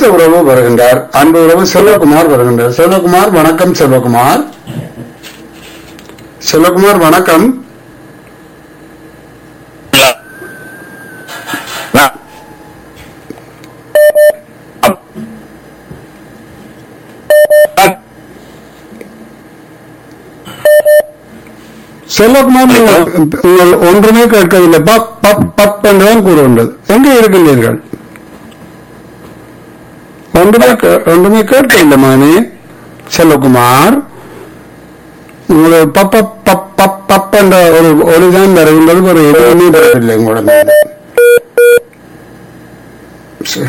அடுத்த உறவு வருகின்றார் அன்பு உறவு செல்வகுமார் வருகின்றார் செல்வகுமார் வணக்கம் செல்வகுமார் செல்வகுமார் வணக்கம் செல்வகுமார் நீங்கள் நீங்கள் ஒன்றுமே கேட்கவில்லை பப் பப் பப் என்றுதான் கூறுகின்றது எங்கே இருக்கின்றீர்கள் ஒன்றுமே கே- ஒன்றுமே கேட்கவில்லை மானே செல்வகுமார் உங்களுடைய பப் பப் பப் பப் பப் என்ற ஒரு ஒளிதான் வருகின்றது ஒரு எதுவுமே வரவில்லை உங்களோட சரி.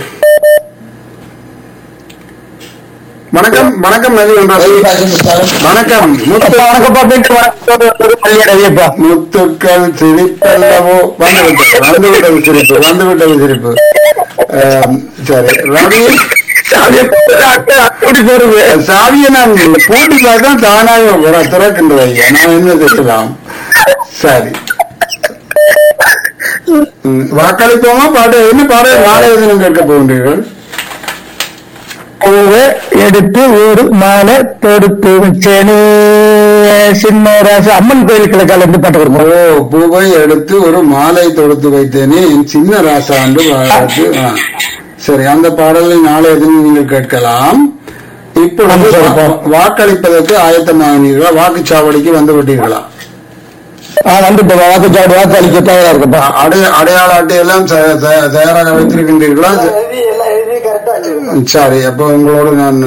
வணக்கம் வணக்கம் நதி வணக்கம் முத்து முத்துக்கள் சிரிப்பல்லவோ வந்துவிட்டது வந்துவிட்டது சிரிப்பு வந்துவிட்டது சிரிப்பு ஆம், சரி ரவி சாவியை நான் பூட்டி பார்த்தா தானாக வர- திறக்கின்றது ஐயா நான் என்ன செய்யலாம் சரி ம், வாக்களிப்போமா பாட்டு என்ன பாட நாளைய தினம் கேட்க போகின்றீர்கள் எடுத்து ஒரு மாலை தொடுத்து வச்சேனே சின்ன ராசு அம்மன் கோயிலுக்குள்ள கலந்து பாட்டு ஓ வருவோம் பூவை எடுத்து ஒரு மாலை தொடுத்து வைத்தேனே என் சின்ன ராசா என்று வாழ்த்து ஆ. சரி அந்த பாடலை நாளைய தினம் நீங்கள் கேட்கலாம் இப்பொழுது ஆமா, சார். வா- வாக்களிப்பதற்கு ஆயத்தமாகினீர்களா வாக்குச்சாவடிக்கு வந்து விட்டீர்களா வந்துட்டு வாக்குச்சாடு வாக்கு அளிக்க தயாரா இருக்கப்பா அ- அடைய அடையாள அட்டையெல்லாம் தய- தய- தயாராக வைத்திருக்கின்றீர்களா சரி அப்போ உங்களோடு நான்